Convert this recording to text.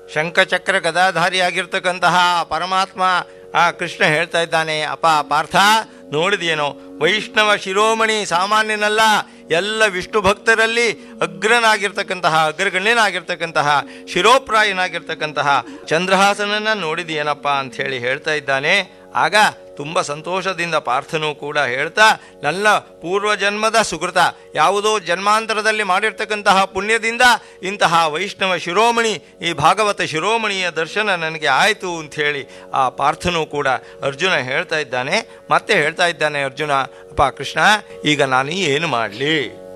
ಶಂಖಚಕ್ರ ಗದಾಧಾರಿಯಾಗಿರ್ತಕ್ಕಂತಹ ಪರಮಾತ್ಮ ಆ ಕೃಷ್ಣ ಹೇಳ್ತಾ ಇದ್ದಾನೆ ಅಪ್ಪ ಪಾರ್ಥ ನೋಡಿದೇನೋ ವೈಷ್ಣವ ಶಿರೋಮಣಿ ಸಾಮಾನ್ಯನಲ್ಲ ಎಲ್ಲ ವಿಷ್ಣು ಭಕ್ತರಲ್ಲಿ ಅಗ್ರನಾಗಿರ್ತಕ್ಕಂತಹ ಅಗ್ರಗಣ್ಯನಾಗಿರ್ತಕ್ಕಂತಹ ಶಿರೋಪ್ರಾಯನಾಗಿರ್ತಕ್ಕಂತಹ ಚಂದ್ರಹಾಸನನ್ನ ನೋಡಿದೆಯೇನಪ್ಪ ಅಂತ ಹೇಳಿ ಹೇಳ್ತಾ ಇದ್ದಾನೆ ಆಗ ತುಂಬ ಸಂತೋಷದಿಂದ ಪಾರ್ಥನು ಕೂಡ ಹೇಳ್ತಾ ನನ್ನ ಪೂರ್ವಜನ್ಮದ ಸುಕೃತ ಯಾವುದೋ ಜನ್ಮಾಂತರದಲ್ಲಿ ಮಾಡಿರ್ತಕ್ಕಂತಹ ಪುಣ್ಯದಿಂದ ಇಂತಹ ವೈಷ್ಣವ ಶಿರೋಮಣಿ ಈ ಭಾಗವತ ಶಿರೋಮಣಿಯ ದರ್ಶನ ನನಗೆ ಆಯಿತು ಅಂಥೇಳಿ ಆ ಪಾರ್ಥನು ಕೂಡ ಅರ್ಜುನ ಹೇಳ್ತಾ ಇದ್ದಾನೆ ಮತ್ತೆ ಹೇಳ್ತಾ ಇದ್ದಾನೆ ಅರ್ಜುನ ಅಪ್ಪ ಕೃಷ್ಣ ಈಗ ನಾನು ಏನು ಮಾಡಲಿ